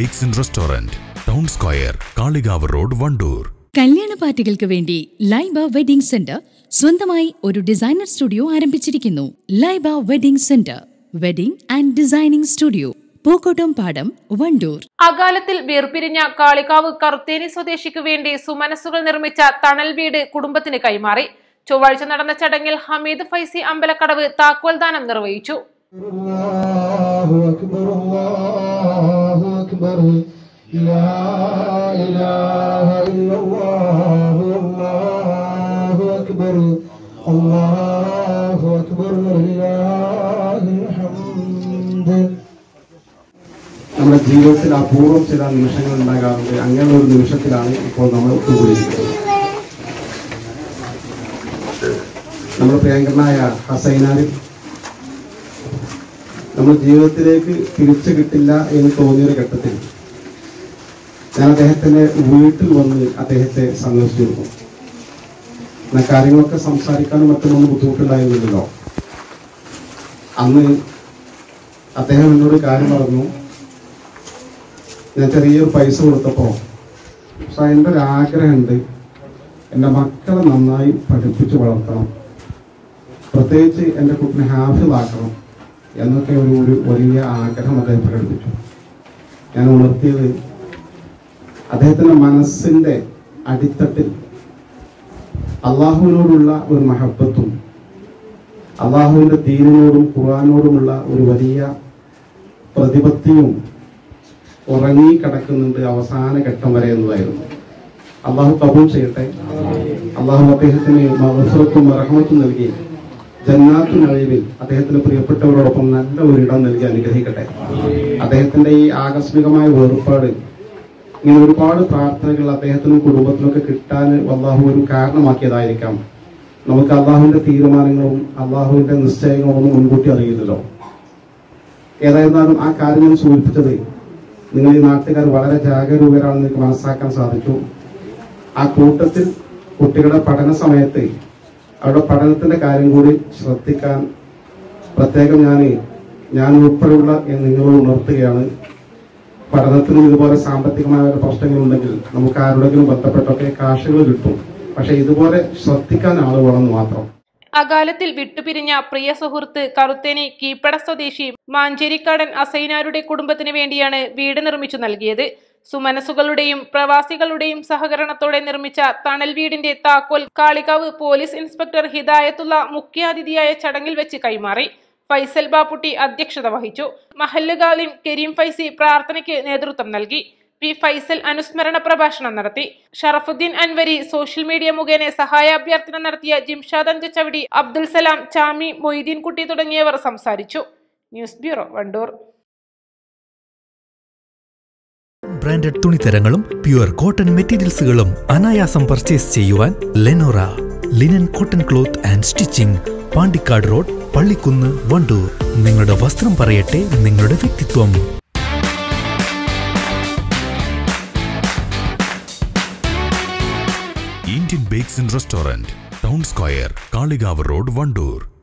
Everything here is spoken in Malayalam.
bakes and restaurant town square Kalikavu road Wandoor കല്യാണ പാർട്ടികൾക്ക് വേണ്ടി ലൈബ വെഡിംഗ് സെന്റർ സ്വന്തമായി ഒരു ഡിസൈനർ സ്റ്റുഡിയോ ആരംഭിച്ചിരിക്കുന്നു Laiba wedding centre wedding and designing studio Pookkottam Padam Wandoor അകാലത്തിൽ വേർപിരിഞ്ഞ കാളികാവ് കറുത്തേനി സ്വദേശിക്ക് വേണ്ടി സുമനസ്സുകൾ നിർമ്മിച്ച തണൽ വീട് കുടുംബത്തിന് കൈമാറി ചൊവ്വാഴ്ച നടന്ന ചടങ്ങിൽ ഹമീദ് ഫൈസി അമ്പലക്കടവ് താക്കോൽ ദാനം നിർവഹിച്ചു الله أكبر الله أكبر لا إله إلا الله الله أكبر الله أكبر ولله الحمد നമ്മുടെ ജീവിതത്തിൽ അപൂർവം ചില നിമിഷങ്ങൾ ഉണ്ടാകാറുണ്ട് അങ്ങനെ ഒരു നിമിഷത്തിലാണ് ഇപ്പോൾ നമ്മൾ ഒത്തുകൂടിയിരിക്കുന്നത് നമ്മുടെ പ്രിയങ്കരനായ ഹസൈനാരി നമ്മുടെ ജീവിതത്തിലേക്ക് തിരിച്ചു കിട്ടില്ല എന്ന് തോന്നിയൊരു ഘട്ടത്തിൽ ഞാൻ അദ്ദേഹത്തിന്റെ വീട്ടിൽ വന്ന് അദ്ദേഹത്തെ സന്ദർശിച്ചിരുന്നു എന്നാ കാര്യങ്ങളൊക്കെ സംസാരിക്കാനും മറ്റുമൊന്നും ബുദ്ധിമുട്ടുണ്ടായിരുന്നില്ലല്ലോ അന്ന് അദ്ദേഹം എന്നോട് കാര്യം പറഞ്ഞു ഞാൻ ചെറിയൊരു പൈസ കൊടുത്തപ്പോൾ പക്ഷെ എൻ്റെ ഒരു ആഗ്രഹമുണ്ട് എൻ്റെ മക്കളെ നന്നായി പഠിപ്പിച്ച് വളർത്തണം പ്രത്യേകിച്ച് എൻ്റെ കുട്ടിനെ ഹാഫിളാക്കണം എന്നൊക്കെ ഒരു ഒരു വലിയ ആഗ്രഹം അദ്ദേഹം പ്രകടിപ്പിച്ചു ഞാൻ ഉണർത്തിയത് അദ്ദേഹത്തിൻ്റെ മനസ്സിൻ്റെ അടിത്തട്ടിൽ അള്ളാഹുവിനോടുള്ള ഒരു മഹബത്തും അള്ളാഹുവിൻ്റെ ദീനിനോടും ഖുർആാനോടുമുള്ള ഒരു വലിയ പ്രതിപത്തിയും ഉറങ്ങി കിടക്കുന്നുണ്ട് അവസാന ഘട്ടം വരെ എന്നതായിരുന്നു അള്ളാഹു കബൂൾ ചെയ്യട്ടെ അള്ളാഹു അദ്ദേഹത്തിന് മഹസുറത്തും റഹമത്തും നൽകി ജന്നാത്തു നഴവിൽ അദ്ദേഹത്തിന് പ്രിയപ്പെട്ടവരോടൊപ്പം നല്ല ഒരിടം നൽകി അനുഗ്രഹിക്കട്ടെ അദ്ദേഹത്തിന്റെ ഈ ആകസ്മികമായ വേർപാട് ഇങ്ങനെ ഒരുപാട് പ്രാർത്ഥനകൾ അദ്ദേഹത്തിനും കുടുംബത്തിനും ഒക്കെ കിട്ടാൻ അള്ളാഹു ഒരു കാരണമാക്കിയതായിരിക്കാം നമുക്ക് അള്ളാഹുവിന്റെ തീരുമാനങ്ങളും അള്ളാഹുവിന്റെ നിശ്ചയങ്ങളും ഒന്നും മുൻകൂട്ടി അറിയില്ലല്ലോ ഏതായിരുന്നാലും ആ കാര്യം ഞാൻ സൂചിപ്പിച്ചത് നിങ്ങൾ ഈ നാട്ടുകാർ വളരെ ജാഗരൂകരാണെന്ന് എനിക്ക് മനസ്സിലാക്കാൻ സാധിച്ചു ആ കൂട്ടത്തിൽ കുട്ടികളുടെ പഠന സമയത്ത് അവരുടെ പഠനത്തിന്റെ കാര്യം കൂടി ശ്രദ്ധിക്കാൻ പ്രത്യേകം ഞാൻ ഞാൻ ഉൾപ്പെടെയുള്ള നിങ്ങളോട് ഉണർത്തുകയാണ് പഠനത്തിന് ഇതുപോലെ സാമ്പത്തികമായ പ്രശ്നങ്ങളുണ്ടെങ്കിൽ നമുക്ക് ആരുടെങ്കിലും ബന്ധപ്പെട്ടൊക്കെ കാശുകൾ കിട്ടും പക്ഷെ ഇതുപോലെ ശ്രദ്ധിക്കാൻ ആൾ വേണമെന്ന് മാത്രം അകാലത്തിൽ വിട്ടുപിരിഞ്ഞ പ്രിയ സുഹൃത്ത് കറുത്തേനി കീപ്പട സ്വദേശി മാഞ്ചേരിക്കാടൻ അസൈനാരുടെ കുടുംബത്തിന് വേണ്ടിയാണ് വീട് നിർമ്മിച്ചു നൽകിയത് സുമനസുകളുടെയും പ്രവാസികളുടെയും സഹകരണത്തോടെ നിർമ്മിച്ച തണൽ വീടിന്റെ താക്കോൽ കാളികാവ് പോലീസ് ഇൻസ്പെക്ടർ ഹിദായത്തുള്ള മുഖ്യാതിഥിയായ ചടങ്ങിൽ വെച്ച് കൈമാറി ഫൈസൽ ബാപ്പുട്ടി അധ്യക്ഷത വഹിച്ചു മഹല്ലുകാലിം കരീം ഫൈസി പ്രാർത്ഥനയ്ക്ക് നേതൃത്വം നൽകി പി ഫൈസൽ അനുസ്മരണ പ്രഭാഷണം നടത്തി ഷറഫുദ്ദീൻ അൻവരി സോഷ്യൽ മീഡിയ മുഖേന സഹായാഭ്യർത്ഥന നടത്തിയ ജിംഷാദ് അഞ്ചച്ചവടി അബ്ദുൽ സലാം ചാമി മൊയ്തീൻ കുട്ടി തുടങ്ങിയവർ സംസാരിച്ചു ന്യൂസ് ബ്യൂറോ വണ്ടൂർ ബ്രാൻഡഡ് തുണിത്തരങ്ങളും പ്യുവർ കോട്ടൺ മെറ്റീരിയൽസുകളും അനായാസം പർച്ചേസ് ചെയ്യുവാൻ Lenora linen cotton cloth and stitching Pandikkad road Pallikkunnu Wandoor നിങ്ങളുടെ വസ്ത്രം പറയട്ടെ നിങ്ങളുടെ വ്യക്തിത്വം Indian bakes and restaurant town square Kalikavu road Wandoor